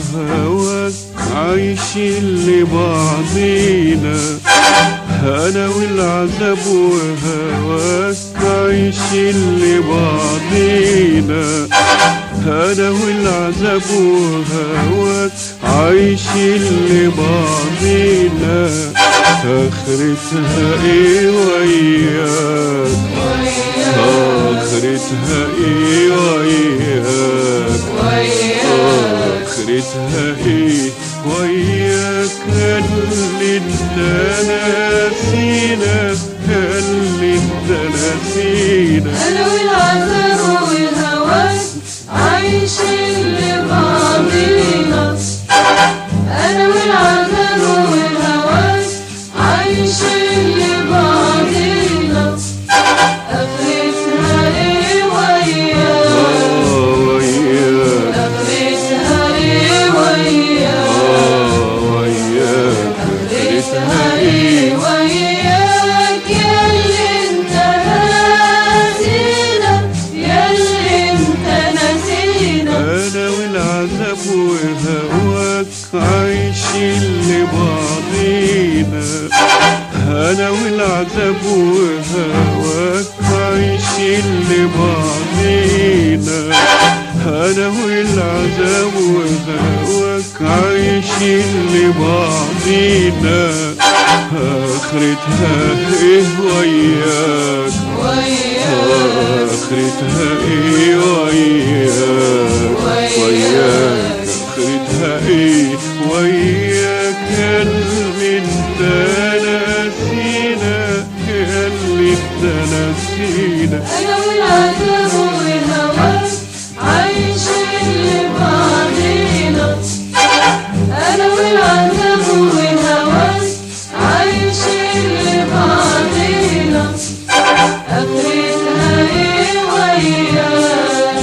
وهواك عايشين لبعضينا انا والعذاب وهواك عايشين لبعضينا انا والعذاب وهواك عايشين لبعضينا اخرتها ايه وياك اخرتها ايه وياك اخرتها ايه وياك اللي انت ناسينا اللي انت ناسينا أنا والعذاب والهواك عايشين لبعضينا أنا والعذاب والهواك عايشين لبعضينا أخرتها إيه وياك آه وياك أخرتها إيه وياك آه وياك أخرتها إيه وياك ياللي انت ناسينا ياللي انت ناسينا انا والعذاب وهواك عايشين لبعضينا انا والعذاب وهواك عايشين لبعضينا انا والعذاب وهواك عايشين لبعضينا اخرتها ايه وياك وياك اخرتها ايه وياك وياك اخرتها ايه وياك اللي انت ناسينا اللي انت ناسينا أنا والعذاب والهواك عايشين لبعضينا أنا والعذاب والهواك عايشين لبعضينا أخرتها إيه وياك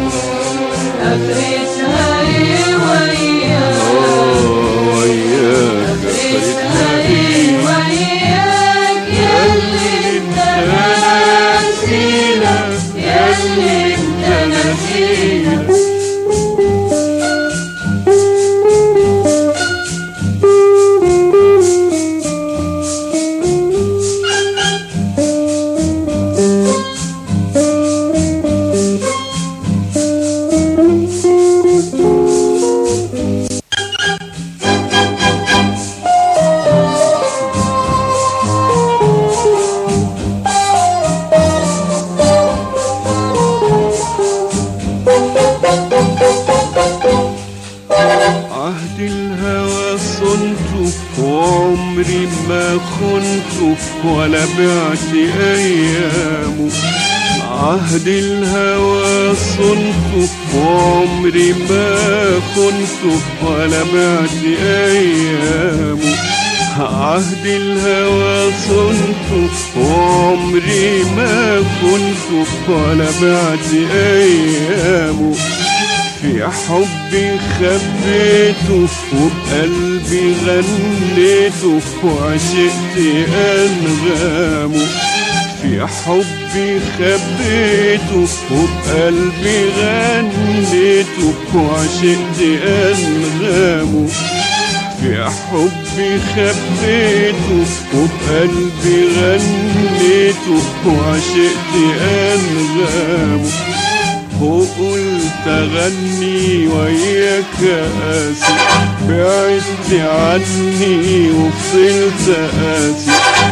أخرتها إيه وياك اه وياك أخرتها اخرتها إيه ايه وياك ياللي انت ناسينا ياللي انت ناسينا عهد الهوى صنته وعمري ما خنته ولا بعت ايامه عهد الهوى صنته وعمري ما خنته ولا بعت ايامه عهد الهوى صنته وعمري ما خنته ولا بعت ايامه في حبي خبيته وبقلبي غنيته وعشقت أنغامه في حبي خبيته وبقلبي غنيته وعشقت أنغامه في حبي خبيته وبقلبي غنيته وعشقت أنغامه وقلت اغني وياك قاسي بعدت عني وفضلت قاسي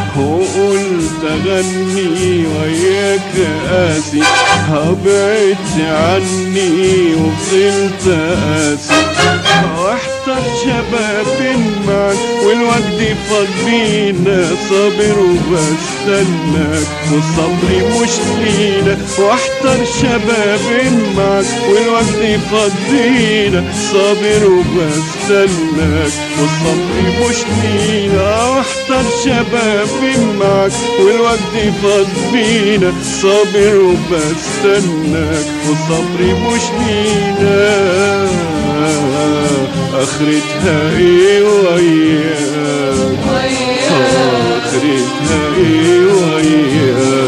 وقلت اغني وياك قاسي بعدت عني وفضلت قاسي واحتر شباب معك والوجد فاض بينا صابر وبستناك والصبر مش لينا واحتر شباب معك والوجد فاض بينا صابر وبستناك والصبر مش لينا واحتر شباب معك والوجد فاض بينا صابر وبستناك والصبر مش لينا اخرتها ايه وياك اخرتها ايه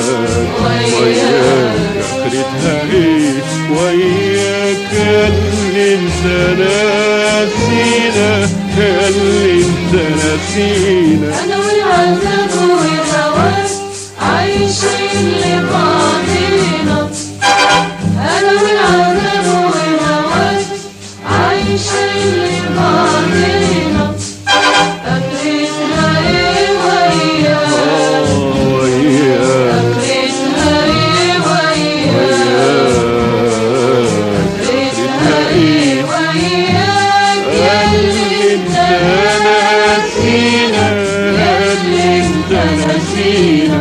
وياك وياك اخرتها ايه وياك اللي اللي انت ناسينا يا اللي انت ناسينا أنا والعذاب والهوى عايشين لبعضينا أنا والعذاب والهوى عايشين لبعضينا أكلتها إيه وياك آه وياك أكلتها إيه وياك أكلتها إيه وياك يا اللي انت ناسينا يا اللي انت ناسينا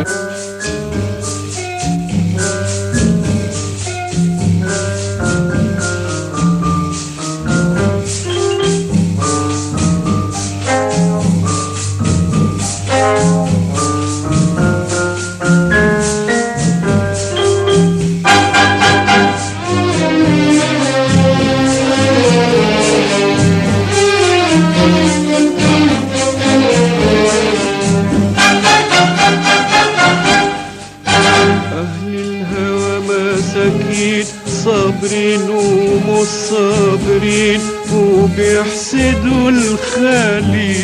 أهل الهوى مساكين صابرين ومش صابرين وبيحسدوا الخالي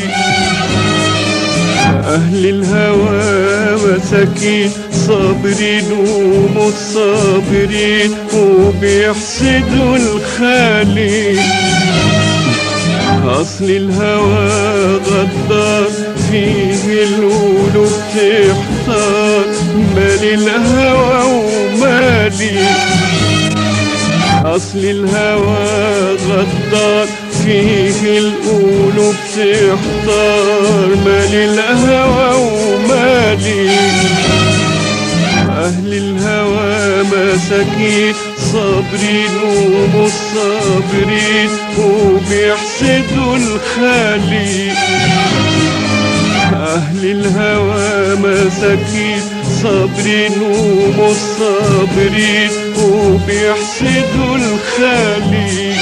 أهل الهوى مساكين صابرين ومش صابرين وبيحسدوا الخالي أصل الهوى غدار فيه القلوب تحتار مالي الهوى ومالي أصل الهوى غدار فيه القلوب تحتار مالي الهوى ومالي أهل الهوى مساكين صابرين ومش صابرين وبيحسدوا الخالي أهل الهوى مساكين صابرين ومش صابرين وبيحسدوا الخالي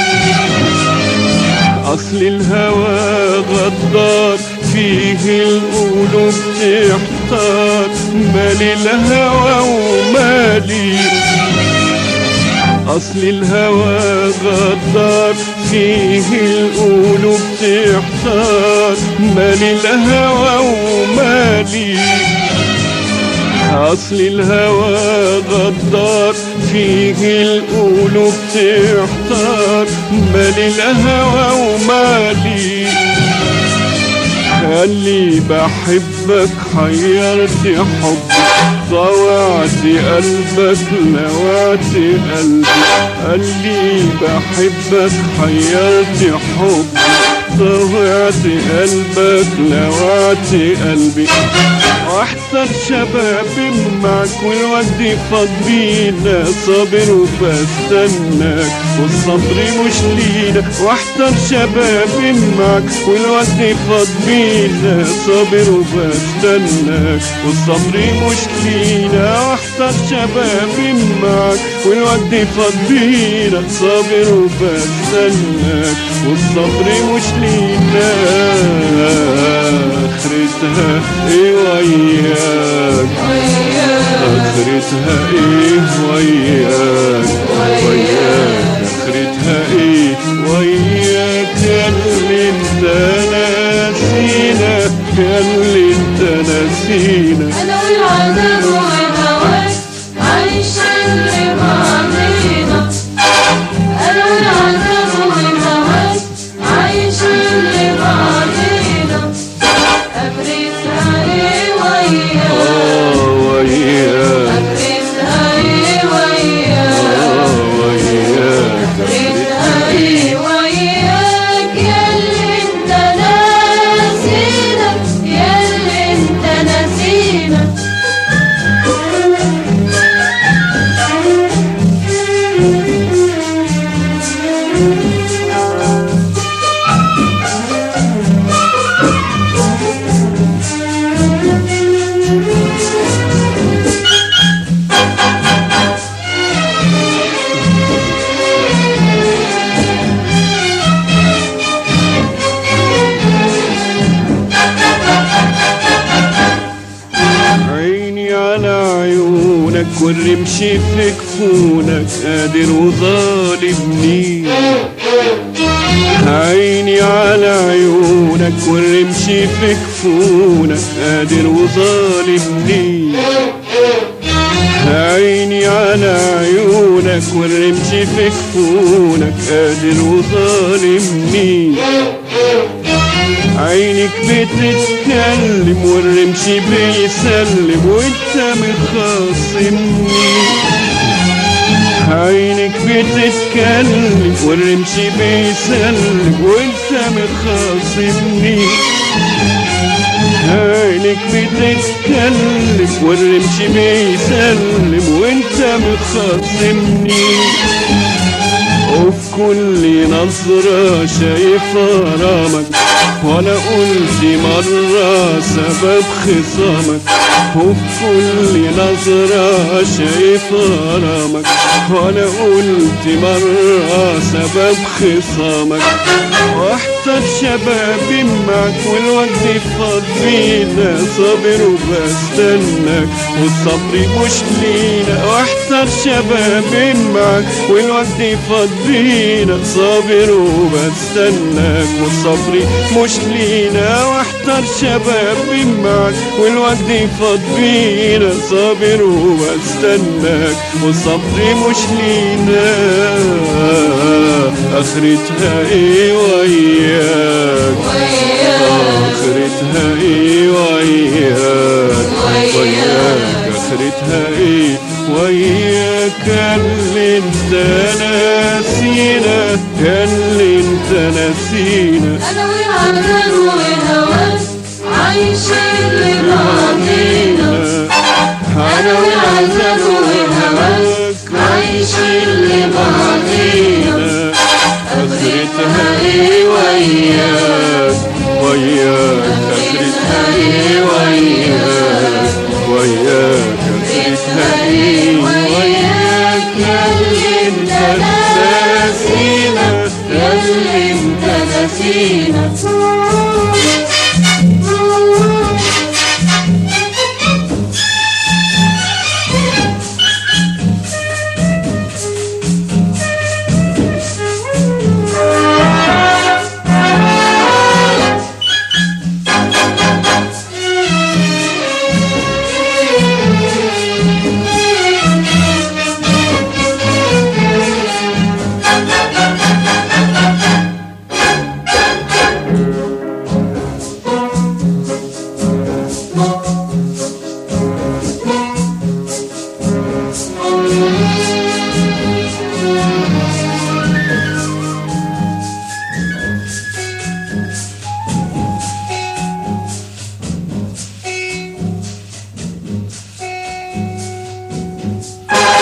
أصل الهوى غدار فيه القلوب تحتار مالي الهوى ومالي أصل الهوى غدار فيه القلوب تحتار مالي الهوى ومالي أصل الهوى غدار فيه القلوب تحتار مالي الهوى ومالي اللي بحبك حيرت حبي ضوعت قلبك لوعت قلبي اللي بحبك حيرت حبي ضوعت قلبك لوعت قلبي واحتر شباب معك والوقت فاض بينا صابر وبستناك والصبر مش لينا واحتر شباب معك والوقت فاض بينا صابر وبستناك والصبر مش لينا واحتر شباب معك والوقت فاض بينا صابر وبستناك والصبر مش لينا اخرتها ايه وياك اخرتها ايه وياك وياك اخرتها ايه وياك يا اللي انت ناسينا يا اللي انت ناسينا أنا والعذاب والهوى عايشين لبعضينا أنا والعذاب والهوى عايشين لبعضينا أبرزها إيه وياك اه وياك أبرزها إيه وياك اه والرمش في كفونك قادر وظالمني عيني على عيونك والرمش في كفونك قادر وظالمني عيني على عيونك والرمش في كفونك قادر وظالمني عينك بتتكلم والرمش بيسلم وانت مخاصمني عينك بتتكلم والرمش بيسلم وانت مخاصمني عينك بتتكلم والرمش بيسلم وانت مخاصمني وفي كل نظرة شايف غرامك ولا قلت مرة سبب خصامك وفي كل نظرة شايف غرامك ولا قلت مرة سبب خصامك واحتر شبابي معك والوقت فاض بينا صابر وبستناك والصبر مش لينا واحتر شبابي معك والوقت فاض بينا صابر وبستناك والصبر مش لينا واحتر شبابي معك والوقت فاض بينا صابر وبستناك والصبر مش لينا اخرتها ايه وياك اخرتها ايه وياك وياك اخرتها ايه وياك اللي انت ناسينا يا اللي انت ناسينا انا والعذاب والهوى عايشين